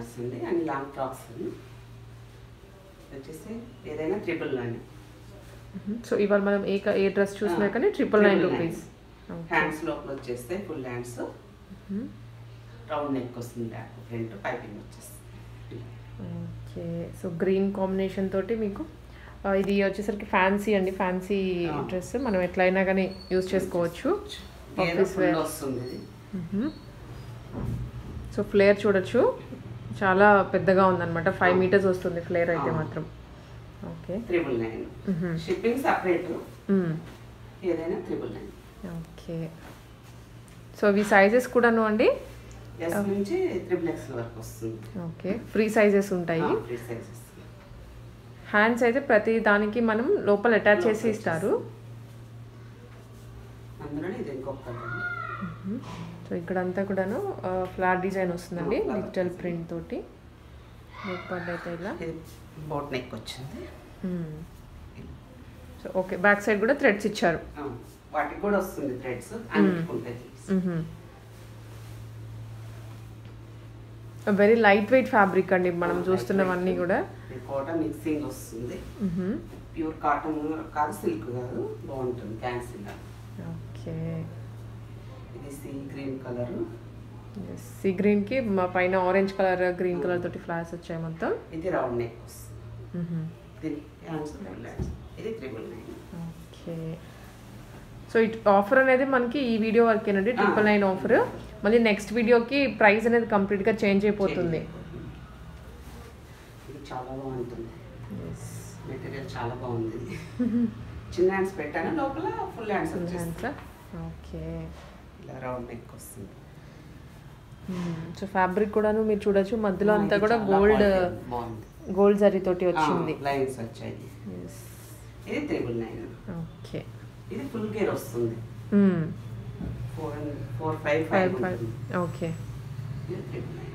Inners అండి and long frocks అండి వచ్చేసి ఏదైనా ట్రిపుల్ నైన్ సో ఇవాళ మనం ఏ క- ఏ డ్రెస్ చూసినా కానీ ట్రిపుల్ నైన్ రూపీస్ హ్యాండ్స్ లోపల వచ్చేస్తే ఫుల్ హ్యాండ్స్ రౌండ్ నెక్ వస్తుంది బ్యాక్ ఫ్రంట్ పైపింగ్ వచ్చేస్తుంది ఓకే సో గ్రీన్ కాంబినేషన్ తోటి మీకు ఆ, ఇది వచ్చేసరికి ఫ్యాన్సీ అండి ఫ్యాన్సీ ఆ. డ్రెస్ మనం ఎట్లయినా కానీ యూజ్ చేసుకోవచ్చు ఏదో Office ఫుల్ wear. వస్తుంది ఇది సో ఫ్లేర్ చూడొచ్చు చాలా పెద్దగా ఉందన్నమాట ఫైవ్ మీటర్స్ వస్తుంది ఫ్లేర్ అయితే ఆ. మాత్రం okay triple nine shipping separate మ్మ్. ఏదైనా త్రిబుల్ నైన్ ఓకే సో ఇవి సైజెస్ కూడాను అండి ఎస్ నుంచి త్రిబుల్ ఎక్స్ వరకు వస్తుంది ఓకే ఫ్రీ సైజెస్ ఉంటాయి ఫ్రీ సైజెస్ హ్యాండ్స్ అయితే ప్రతి దానికి మనం లోపల అటాచ్ చేసి లోపల ఇస్తారు అందులోనే ఇది ఇంకొక కలర్ సో ఇక్కడంతా కూడాను ఫ్లాట్ డిజైన్ వస్తుందండి ఆ, flower డిజిటల్ design. ప్రింట్ తోటి లేకపోతే అయితే ఇలా ఇది బోట్ నెక్ వచ్చింది సో ఓకే బ్యాక్ సైడ్ కూడా థ్రెడ్స్ ఇచ్చారు ఆ, వాటికి కూడా వస్తుంది థ్రెడ్స్ అన్నిటికి ఉంటాయి వెరీ లైట్ వెయిట్ ఫ్యాబ్రిక్ అండి మనం చూస్తున్నవన్నీ కూడా ఇది కాటన్ మిక్సింగ్ వస్తుంది మ్మ్. ప్యూర్ కాటన్ కాదు సిల్క్ కాదు బాగుంటుంది క్యాన్సిల్ ఓకే ఇది సీ గ్రీన్ కలర్ సీ గ్రీన్కి మా పైన ఆరెంజ్ కలర్ గ్రీన్ కలర్ తోటి ఫ్లవర్స్ వచ్చాయి మొత్తం ఇది రౌండ్ నెక్ వస్తుంది మ్మ్. ఇది హ్యాండ్స్ హ్యాండ్స్ ఇది triple nine okay so it offer అనేది మనకి ఈ వీడియో వరకేనండి ట్రిపుల్ నైన్ ఆఫర్ మళ్ళీ నెక్స్ట్ వీడియోకి ప్రైస్ అనేది కంప్లీట్గా చేంజ్ అయిపోతుంది ఇది చాలా బాగుంటుంది మెటీరియల్ చాలా బాగుంది ఇది. చిన్న హ్యాండ్స్ పెట్టాను లోపల ఫుల్ హ్యాండ్స్ వచ్చేస్తాయి ఓకే ఇలా రౌండ్ నెక్ వస్తుంది సో ఫ్యాబ్రిక్ కూడాను మీరు చూడొచ్చు మధ్యలో అంతా ఇది కూడా చాలా గోల్డ్ quality బాగుంది గోల్డ్ జరీ తోటి వచ్చింది లైన్స్ వచ్చాయి ఇది త్రిబుల్ నైన్ ఓకే ఇది ఫుల్ గేర్ వస్తుంది four four five five five five okay ఇది త్రిబుల్ నైన్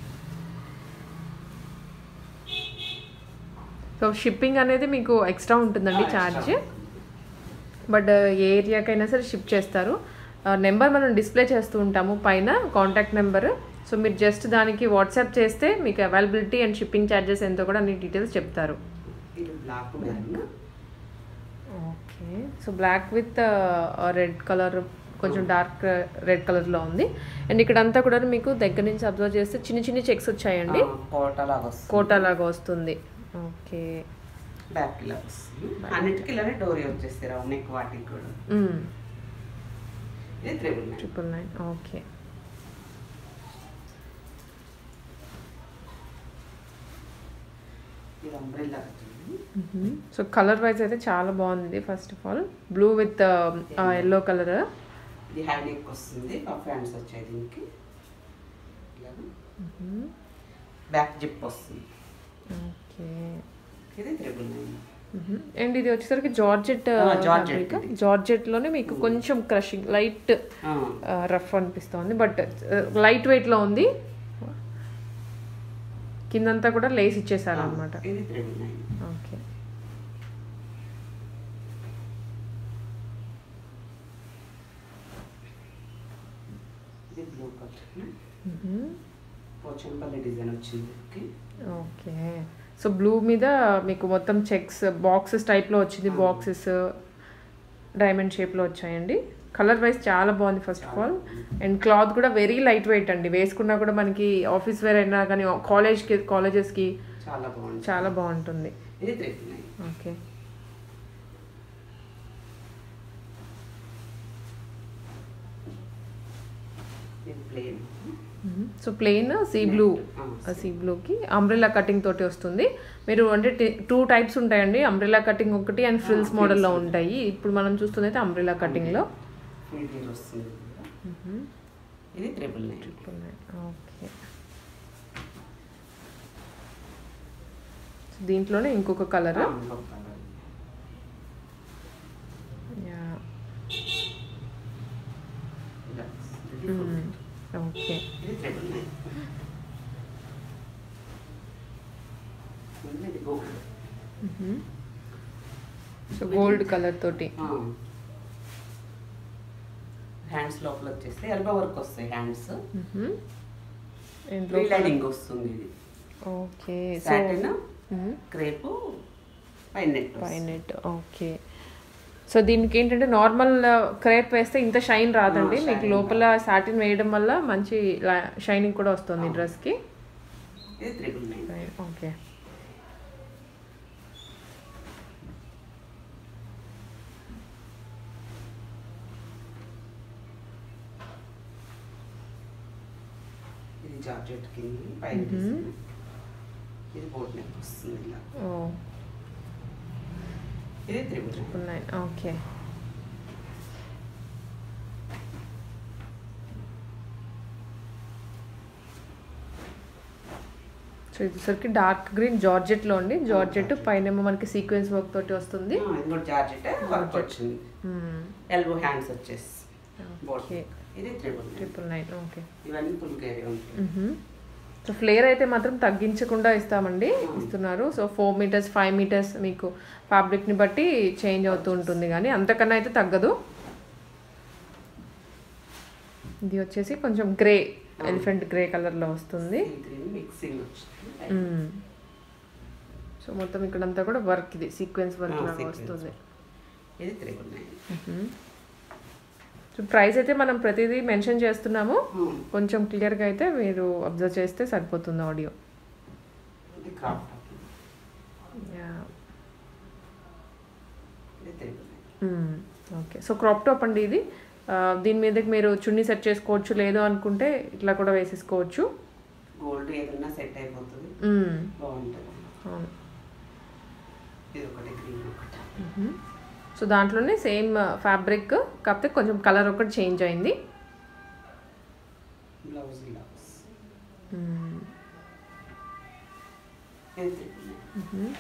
సో షిప్పింగ్ అనేది మీకు ఎక్స్ట్రా ఉంటుందండి ఛార్జ్ బట్ ఏ ఏరియాకైనా సరే షిప్ చేస్తారు నెంబర్ మనం డిస్ప్లే చేస్తూ ఉంటాము పైన కాంటాక్ట్ నెంబర్ సో మీరు జస్ట్ దానికి వాట్సాప్ చేస్తే మీకు అవైలబిలిటీ అండ్ షిప్పింగ్ ఛార్జెస్ ఎంతో కూడా అన్ని డీటెయిల్స్ చెప్తారు ఇది black maroon okay so black with red colour కొంచెం డార్క్ రెడ్ కలర్లో ఉంది అండ్ ఇక్కడంతా కూడా మీకు దగ్గర నుంచి అబ్జర్వ్ చేస్తే చిన్న చిన్న చెక్స్ వచ్చాయండి కోట లాగా వస్తుంది కోటా లాగా వస్తుంది ఓకే బ్యాక్ ఇలా వస్తుంది అన్నిటికీ ఇలానే డోరీ వచ్చేస్తాయి రౌండ్ నెక్ వాటికి కూడా ఇది triple nine triple nine okay ఇది అంబ్రెల్లా సో కలర్ వైజ్ అయితే చాలా బాగుంది first of all blue with yellow colour ఇది హై నెక్ వస్తుంది పఫ్ హ్యాండ్స్ వచ్చాయి దీనికి ఇలాగా బ్యాక్ జిప్ వస్తుంది ఓకే ఇది త్రిబుల్ నైన్ అండ్ ఇది వచ్చేసరికి జార్జెట్ ఆ, జార్జెట్ ఇది. జార్జెట్ లోనే మీకు కొంచెం క్రషింగ్ లైట్ రఫ్ అనిపిస్తుంది బట్ లైట్ వెయిట్ లో ఉంది కిందంతా కూడా లేస్ ఇచ్చేసారు అనమాట ఇది త్రిబుల్ నైన్ ఓకే ఇది బ్లూ కలర్ పోచంపల్లి డిజైన్ వచ్చింది దీనికి. ఓకే సో బ్లూ మీద మీకు మొత్తం చెక్స్ బాక్సెస్ టైప్లో వచ్చింది బాక్సెస్ డైమండ్ షేప్లో వచ్చాయండి కలర్ వైజ్ చాలా బాగుంది first of all and cloth కూడా వెరీ లైట్ వెయిట్ అండి వేసుకున్నా కూడా మనకి ఆఫీస్ వేర్ అయినా కానీ కాలేజ్కి కాలేజెస్కి చాలా బాగుంది చాలా బాగుంటుంది ఇది త్రిబుల్ నైన్ ఓకే ఇది plain so plain sea blue ఆ, సీ బ్లూకి అంబ్రెల్లా కటింగ్ తోటి వస్తుంది మీరు అంటే టూ టైప్స్ ఉంటాయండి అంబ్రెల్లా కటింగ్ ఒకటి అండ్ ఫ్రిల్స్ మోడల్లో ఉంటాయి ఇప్పుడు మనం చూస్తుంది అయితే అంబ్రెల్లా కటింగ్లో ఫుల్ గేర్ వస్తుంది ఇది త్రిబుల్ నైన్ ఓకే దీంట్లోనే ఇంకొక కలర్ ఓకే ఇది త్రిబుల్ నైన్ ఇది గోల్డ్ సో గోల్డ్ కలర్ తోటి హ్యాండ్స్ లోపల వచ్చేస్తే ఎల్బో వర్క్ వస్తాయి హ్యాండ్స్ ఇంట్లో లైనింగ్ వస్తుంది ఇది ఓకే సో సాటిన్ క్రేపు పైన నెట్ పైనెట్ ఓకే సో దీనికి ఏంటంటే నార్మల్ క్రేప్ వేస్తే ఇంత షైన్ రాదండి ఆ, మీకు shine లోపల సాటిన్ వేయడం వల్ల మంచి షైనింగ్ కూడా వస్తుంది డ్రెస్కి ఇది త్రిబుల్ నైన్ ఓకే ఇది జార్జెట్ కింద పైన తీసింది. ఇది బోట్ నెక్ వస్తుంది ఇలా ఓ ఇది triple nine triple nine okay so ఇది సరికి డార్క్ గ్రీన్ జార్జెట్లో అండి జార్జెట్ పైన మనకి సీక్వెన్స్ వర్క్ తోటి వస్తుంది ఆ, ఇది కూడా జార్జెట్ వర్క్ వచ్చింది మ్మ్. ఎల్బో హ్యాండ్స్ వచ్చేసి బోట్ ఓకే ఇది triple nine triple nine okay ఇవన్నీ ఫుల్ గేరే ఉంటాయి సో ఫ్లేర్ అయితే మాత్రం తగ్గించకుండా ఇస్తామండి ఇస్తున్నారు so four metres five metres మీకు ఫ్యాబ్రిక్ని బట్టి చేంజ్ అవుతూ ఉంటుంది కానీ అంతకన్నా అయితే తగ్గదు ఇది వచ్చేసి కొంచెం గ్రే ఎలిఫెంట్ గ్రే కలర్లో వస్తుంది ఈ గ్రీన్ మిక్సింగ్ వచ్చింది మ్మ్. సో మొత్తం ఇక్కడంతా కూడా వర్క్ ఇది సీక్వెన్స్ వర్క్ ఆ, లాగా sequence. వస్తుంది ఇది త్రిబుల్ నైన్ మ్మ్. సో ప్రైస్ అయితే మనం ప్రతిదీ మెన్షన్ చేస్తున్నాము కొంచెం క్లియర్గా అయితే మీరు అబ్జర్వ్ చేస్తే సరిపోతుంది ఆడియో ఇది క్రాప్ టాప్ యా ఇది triple nine okay so crop top అండి ఇది ఆ, దీని మీదకి మీరు చున్నీ సెట్ చేసుకోవచ్చు లేదు అనుకుంటే ఇట్లా కూడా వేసేసుకోవచ్చు గోల్డ్ ఏదన్నా సెట్ అయిపోతుంది మ్మ్. బాగుంటుంది అవును ఇది ఒకటి గ్రీన్ ఒకటి మ్మ్. సో దాంట్లోనే సేమ్ ఫ్యాబ్రిక్ కాకపోతే కొంచెం కలర్ ఒకటి చేంజ్ అయింది బ్లౌజ్ బ్లౌజ్ మ్మ్. ఇది త్రిబుల్ నైన్ మ్మ్.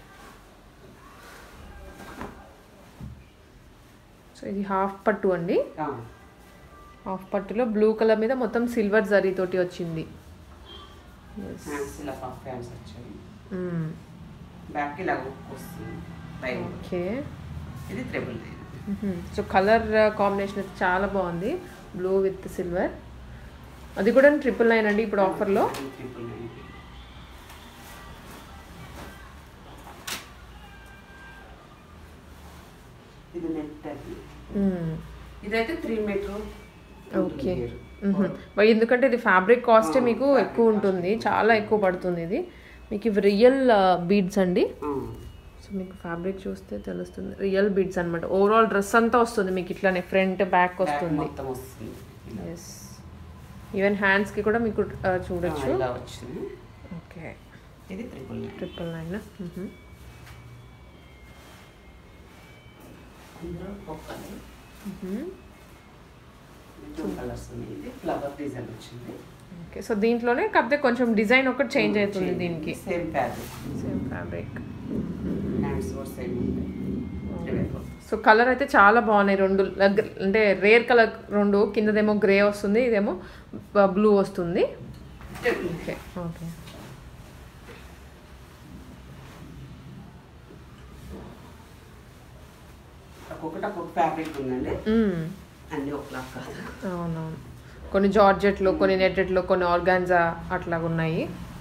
సో ఇది హాఫ్ పట్టు అండి ఆ, హాఫ్ పట్టులో బ్లూ కలర్ మీద మొత్తం సిల్వర్ జరీ తోటి వచ్చింది Yes. హ్యాండ్స్ ఇలా పఫ్ హ్యాండ్స్ వచ్చాయి మ్మ్. బ్యాక్ ఇలా హుక్ వస్తుంది పైన ఓకే ఇది త్రిబుల్ నైన్ మ్మ్. సో కలర్ కాంబినేషన్ అయితే చాలా బాగుంది బ్లూ విత్ సిల్వర్ అది కూడా ట్రిపుల్ నైన్ అండి ఇప్పుడు ఆఫర్లో ట్రిపుల్ నైన్ ఇది నెట్ అది ఇదైతే త్రీ మీటర్ ఓకే మ్మ్. ఎందుకంటే ఇది ఫ్యాబ్రిక్ కాస్టే మీకు ఎక్కువ ఉంటుంది చాలా ఎక్కువ పడుతుంది ఇది మీకు ఇవి రియల్ బీడ్స్ అండి సో మీకు ఫ్యాబ్రిక్ చూస్తే తెలుస్తుంది రియల్ బీడ్స్ అనమాట ఓవరాల్ డ్రెస్ అంతా వస్తుంది మీకు ఇట్లానే ఫ్రంట్ బ్యాక్ వస్తుంది మొత్తం వస్తుంది ఇలా. ఎస్ ఈవెన్ హ్యాండ్స్కి కూడా మీకు ఆ, ఆ, చూడొచ్చు ఇలా వచ్చింది ఓకే ఇది త్రిపుల్ నైన్ ట్రిపుల్ నైన్ అందులో ఒక కలర్ టూ కలర్స్ ఉన్నాయి ఇది ఫ్లవర్ డిజైన్ వచ్చింది ఓకే సో దీంట్లోనే కాకపోతే కొంచెం డిజైన్ ఒకటి చేంజ్ అవుతుంది దీనికి same fabric same fabric hands కూడా సేమ్ ఉంటాయి సో కలర్ అయితే చాలా బాగున్నాయి రెండు లగ్- అంటే రేర్ కలర్ రెండు కిందదేమో గ్రే వస్తుంది ఇదేమో బ్లూ వస్తుంది ఓకే ఓకే ఒక్కొక్కటి ఒక్కొక్క ఫ్యాబ్రిక్ ఉందండి మ్మ్. అన్ని ఒకలాగా కాదు అవునవును కొన్ని జార్జెట్లో కొన్ని నెట్టెట్లో కొన్ని ఆర్గాన్జా అట్లా ఉన్నాయి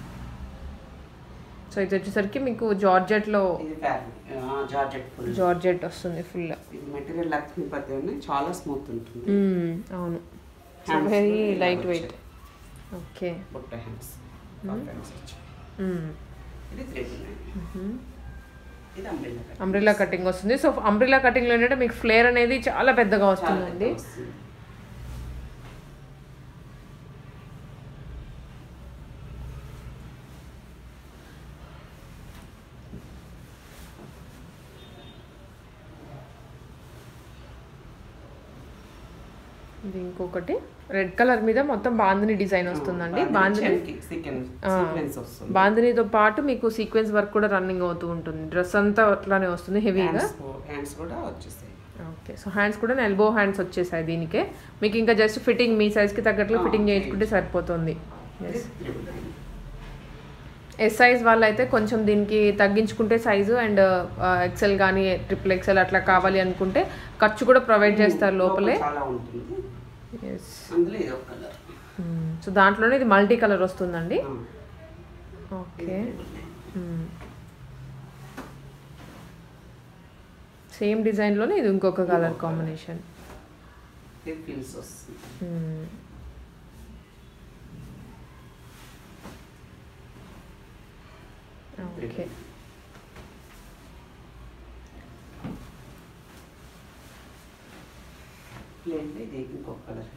సో ఇది వచ్చేసరికి మీకు జార్జెట్లో ఇది ఫ్యాబ్రిక్ జార్జెట్ ఫుల్ జార్జెట్ వస్తుంది ఫుల్ ఇది మెటీరియల్ లక్ష్మీపతి ఉన్నాయి చాలా స్మూత్ ఉంటుంది అవును సో Hands వెరీ కూడా ఇలా లైట్ వెయిట్ వచ్చాయి. ఓకే బుట్ట హ్యాండ్స్ హ్యాండ్స్ వచ్చాయి ఇది త్రీ ఇది అంబ్రెల్లా కట్. అంబ్రిల్లా కటింగ్ వస్తుంది సో అంబ్రిల్లా కటింగ్లో ఏంటంటే మీకు ఫ్లేర్ అనేది చాలా పెద్దగా చాలా వస్తుందండి పెద్దగా వస్తుంది. ఇది ఇంకొకటి రెడ్ కలర్ మీద మొత్తం బాందిని డిజైన్ వస్తుందండి బాందిని సీక్వెన్స్ ఆ. సీక్వెన్స్ వస్తుంది బాందినితో పాటు మీకు సీక్వెన్స్ వర్క్ కూడా రన్నింగ్ అవుతూ ఉంటుంది డ్రెస్ అంతా అట్లానే వస్తుంది హెవీగా హ్యాండ్స్ హ్యాండ్స్ కూడా వచ్చేసాయి ఓకే సో హ్యాండ్స్ కూడా ఎల్బో హ్యాండ్స్ వచ్చేసాయి దీనికే మీకు ఇంకా జస్ట్ ఫిట్టింగ్ మీ సైజ్కి తగ్గట్లు ఆ, ఫిట్టింగ్ okay. చేయించుకుంటే సరిపోతుంది ఇది triple nine. ఎస్ సైజ్ వాళ్ళైతే కొంచెం దీనికి తగ్గించుకుంటే సైజు అండ్ ఎక్సెల్ కానీ ట్రిపుల్ ఎక్సెల్ అట్లా కావాలి అనుకుంటే ఖర్చు కూడా ప్రొవైడ్ చేస్తారు లోపలే చాలా ఉంటుంది ఎస్ అందులో ఇది ఒక కలర్ సో దాంట్లోనే ఇది మల్టీ కలర్ వస్తుందండి ఆ, ఓకే సేమ్ డిజైన్లోనే ఇది ఇంకొక కలర్ ఇంకొక కాంబినేషన్ ఇది ఫిల్స్ వస్తుంది ఓకే ప్లేన్ ఇది ఇంకొక కలర్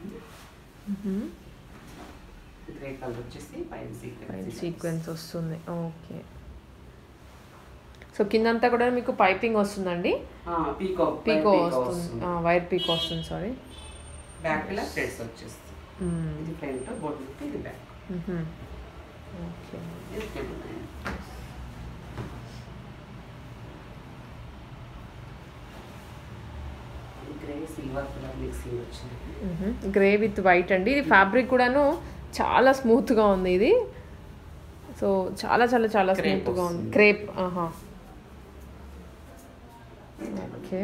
గ్రే కలర్ వచ్చేసి పైన పైన సీక్వెన్స్ సీక్వెన్స్ వస్తుంది ఓకే సో కిందంతా కూడా మీకు పైపింగ్ వస్తుందండి పీకో పీకో వస్తుంది వైర్ పీకో వస్తుంది సారీ బ్యాక్ ఇలా థ్రెడ్స్ వచ్చేస్తుంది ఇది ఫ్రంట్ బోర్డు ఇది బ్యాక్ ఓకే ఇది టేబుల్ nine grey silver colour mixing వచ్చింది గ్రే విత్ వైట్ అండి ఇది ఫ్యాబ్రిక్ కూడాను చాలా స్మూత్గా ఉంది ఇది సో చాలా చాలా చాలా Crepe స్మూత్గా ఉంది వస్తుంది. క్రేప్ ఆహా ఓకే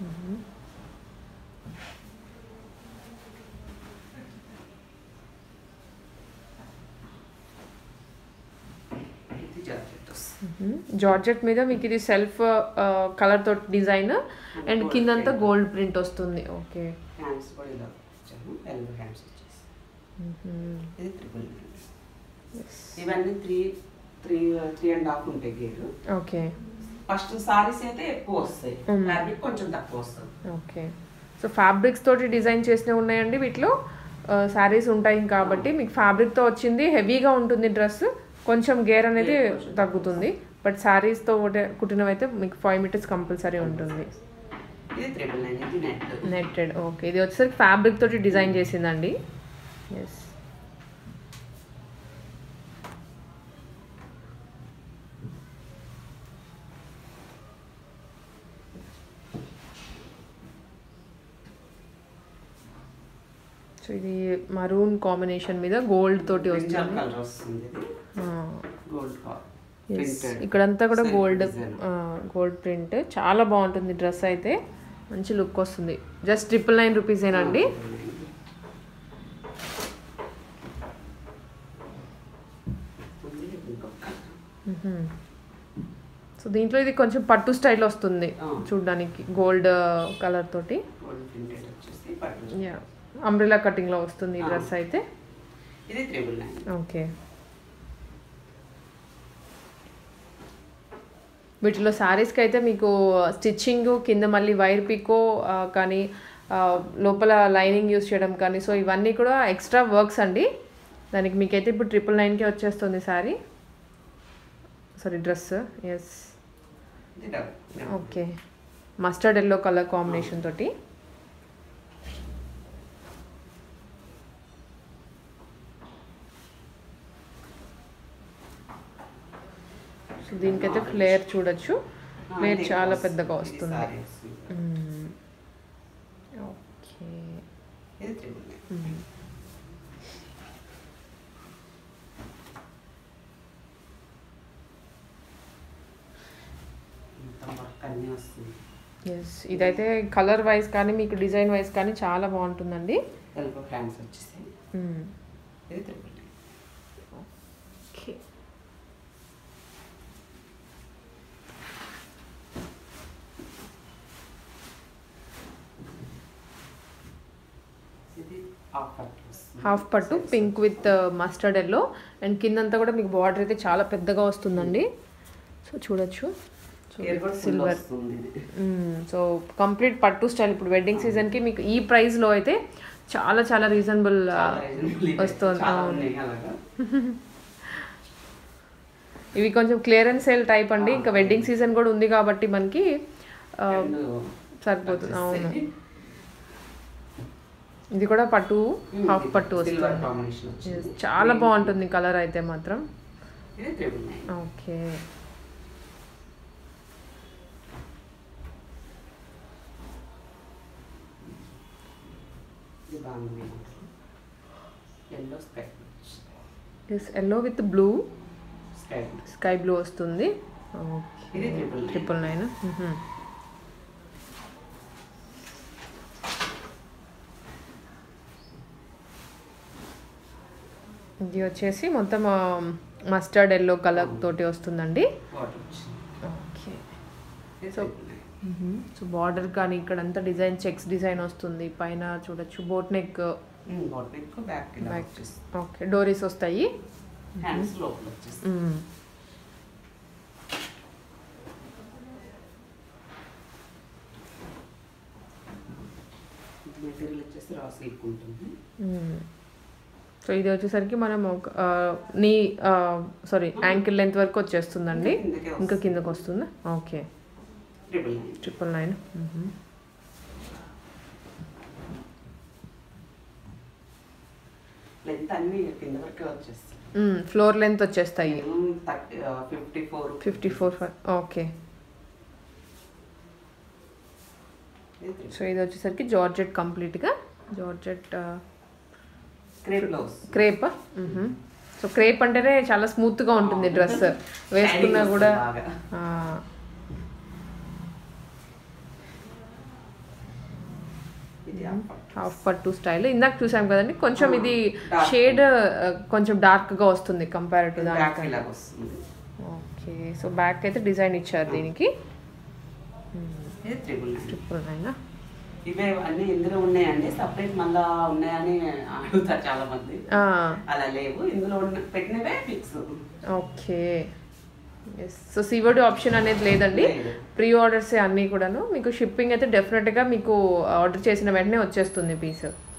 ఇది జాకెట్ వస్తుంది జార్జెట్ మీద మీకు ఇది సెల్ఫ్ కలర్ తోటి డిజైన్ అండ్ Gold కిందంతా print. గోల్డ్ ప్రింట్ వస్తుంది ఓకే హ్యాండ్స్ కూడా ఇలా ఇచ్చాను ఎల్బో హ్యాండ్స్ వచ్చేసి ఇది ట్రిపుల్ ఇవన్నీ three three three and half ఉంటాయి గేరు ఓకే ఫస్ట్ సారీస్ అయితే ఎక్కువ వస్తాయి Mm. ఫ్యాబ్రిక్ కొంచెం తక్కువ వస్తుంది ఓకే సో ఫ్యాబ్రిక్స్ తోటి డిజైన్ చేసినవి ఉన్నాయండి వీటిలో శారీస్ ఉంటాయి కాబట్టి మీకు ఫ్యాబ్రిక్తో వచ్చింది హెవీగా ఉంటుంది డ్రెస్ కొంచెం గేర్ అనేది Gear కొంచెం తగ్గుతుంది బట్ శారీస్తో కుట్టినవైతే మీకు ఫైవ్ మీటర్స్ కంపల్సరీ ఉంటుంది ఇది త్రిబుల్ నైన్ ఇది నెట్ నెట్టెడ్ ఓకే ఇది వచ్చేసరికి ఫ్యాబ్రిక్ తోటి డిజైన్ చేసిందండి ఎస్ సో ఇది మరూన్ కాంబినేషన్ మీద గోల్డ్ తోటి బ్రింజాల్ వస్తుంది కలర్ వస్తుంది ఇది గోల్డ్ Yes. ఇక్కడంతా కూడా గోల్డ్ గోల్డ్ ప్రింట్ చాలా బాగుంటుంది డ్రెస్ అయితే మంచి లుక్ వస్తుంది జస్ట్ ట్రిపుల్ నైన్ రూపీసేనండి సో దీంట్లో ఇది కొంచెం పట్టు స్టైల్ వస్తుంది ఆ. చూడడానికి గోల్డ్ కలర్ తోటి గోల్డ్ ప్రింటెడ్ వచ్చేసి పట్టు యా అంబ్రిలా కటింగ్లో వస్తుంది ఈ ఆ. డ్రెస్ అయితే ఇది త్రిబుల్ నైన్ ఓకే వీటిలో శారీస్కి అయితే మీకు స్టిచ్చింగ్ కింద మళ్ళీ వైర్ పికో కానీ ఆ, లోపల లైనింగ్ యూస్ చేయడం కానీ సో ఇవన్నీ కూడా ఎక్స్ట్రా వర్క్స్ అండి దానికి మీకైతే ఇప్పుడు ట్రిపుల్ నైన్కే వచ్చేస్తుంది శారీ సారీ డ్రెస్ ఎస్ ఇది double okay mustard yellow colour combination తోటి సో దీనికైతే ఫ్లేయర్ చూడొచ్చు ఫ్లేయర్ చాలా పెద్దగా వస్తుంది మ్మ్. ఓకే ఇది త్రిబుల్ నైన్ మొత్తం వర్క్ అన్నీ వస్తుంది ఎస్ ఇదైతే కలర్ వైజ్ కానీ మీకు డిజైన్ వైజ్ కానీ చాలా బాగుంటుందండి ఎల్బో హ్యాండ్స్ వచ్చేసి మ్మ్. ఇది త్రిబుల్ నైన్ ఓకే ఇది హాఫ్ పట్టు వస్తుంది హాఫ్ పట్టు pink with mustard yellow and కిందంతా కూడా మీకు బార్డర్ అయితే చాలా పెద్దగా వస్తుందండి సో చూడొచ్చు Here కూడా full సిల్వర్ వస్తుంది ఇది. సో కంప్లీట్ పట్టు స్టైల్ ఇప్పుడు వెడ్డింగ్ సీజన్కి మీకు ఈ ప్రైస్లో అయితే చాలా చాలా రీజనబుల్ చాలా reasonable ఇది. వస్తుంది, చాలా అవును. ఉన్నాయి అలాగా ఇవి కొంచెం క్లియరెన్స్ సేల్ టైప్ అండి ఇంకా వెడ్డింగ్ సీజన్ కూడా ఉంది కాబట్టి మనకి ఆ, రెండు సరిపోతుంది అవును వచ్చేస్తాయి. ఇది కూడా పట్టు Hmm, హాఫ్ ఇది పట్టు silver వస్తుంది combination వచ్చింది. Yes, చాలా బాగుంటుంది కలర్ అయితే మాత్రం ఇది త్రిబుల్ నైన్ ఓకే ఇది బాగుంది yellow sky yes yellow with blue sky sky blue వస్తుంది ఇది triple nine. ట్రిపుల్ నైన్ ఇది వచ్చేసి మొత్తం మస్టర్డ్ ఎల్లో కలర్ తోటి వస్తుందండి బార్డర్ వచ్చింది ఓకే ఇది So- triple nine. So border కానీ ఇక్కడంతా డిజైన్ చెక్స్ డిజైన్ వస్తుంది పైన చూడొచ్చు boat neck um, border neck back ఇలా బ్యాక్ వచ్చేస్తుంది ఓకే డోరీస్ వస్తాయి హ్యాండ్స్ లోపల వచ్చేస్తుంది మ్మ్. మెటీరియల్ వచ్చేసి రా సిల్క్ ఉంటుంది మ్మ్. సో ఇది వచ్చేసరికి మనం ఒక ఆ, నీ సారీ యాంకిల్ లెంత్ వరకు వచ్చేస్తుందండి కిందకే ఇంకా వస్తుంది. కిందకు వస్తుందా okay triple nine triple nine length అన్ని కింద వరకే వచ్చేస్తుంది ఫ్లోర్ లెంత్ వచ్చేస్తాయి thirty fifty four fifty four okay so ఇది వచ్చేసరికి జార్జెట్ కంప్లీట్గా georgette crepe blouse crepe so crepe అంటేనే చాలా స్మూత్గా ఉంటుంది డ్రెస్ వేసుకున్నా కూడా ఆ, ఇది హాఫ్ పట్టు స్టైల్ ఇందాక చూసాం కదండి కొంచెం ఇది Dark. షేడ్ కొంచెం డార్క్ గా వస్తుంది కంపేర్ టు బ్యాక్ దానికి ఇలాగ వస్తుంది ఓకే సో బ్యాక్ అయితే డిజైన్ ఇచ్చారు దీనికి ఇది ట్రిపుల్ నైన్ ట్రిపుల్ నైన్ ఇవే అన్ని ఇందులో ఉన్నాయండి సపరేట్ మళ్ళా ఉన్నాయని అడుగుతారు చాలా మంది అలా లేవు ఇందులో ఉన్న పెట్టినవే fix okay yes so COD option అనేది లేదండి లేదు. ప్రీ ఆర్డర్స్ అన్నీ కూడాను మీకు షిప్పింగ్ అయితే డెఫినెట్గా మీకు ఆర్డర్ చేసిన వెంటనే వచ్చేస్తుంది పీస్